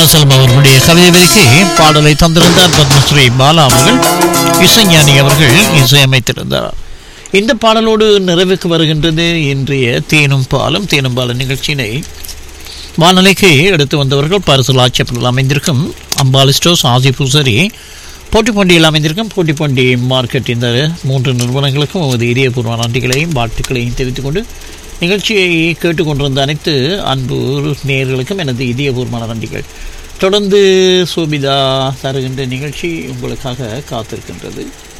அருணாசலம் அவர்களுடைய கவிதை வரிக்கு பாடலை தந்திருந்தார் பத்மஸ்ரீ பாலா அவர்கள் இசைஞானி அவர்கள் இசையமைத்திருந்தார் இந்த பாடலோடு நிறைவுக்கு வருகின்றது இன்றைய தேனும் பாலும் தேனும் பாலும் நிகழ்ச்சியினை வானொலிக்கு எடுத்து வந்தவர்கள் பரிசல் ஆட்சேபனில் அமைந்திருக்கும் அம்பாலி ஸ்டோர்ஸ் ஆசி பூசரி போட்டிப்பண்டியில் அமைந்திருக்கும் போட்டிப்பண்டி மார்க்கெட் இந்த மூன்று நிறுவனங்களுக்கும் உமது இதயபூர்வ நன்றிகளையும் வாழ்த்துக்களையும் தெரிவித்துக் கொண்டு நிகழ்ச்சியை கேட்டுக்கொண்டிருந்த அனைத்து அன்பு நேயர்களுக்கும் எனது இதயபூர்வமான நன்றிகள் தொடர்ந்து சோபிதா தருகின்ற நிகழ்ச்சி உங்களுக்காக காத்திருக்கின்றது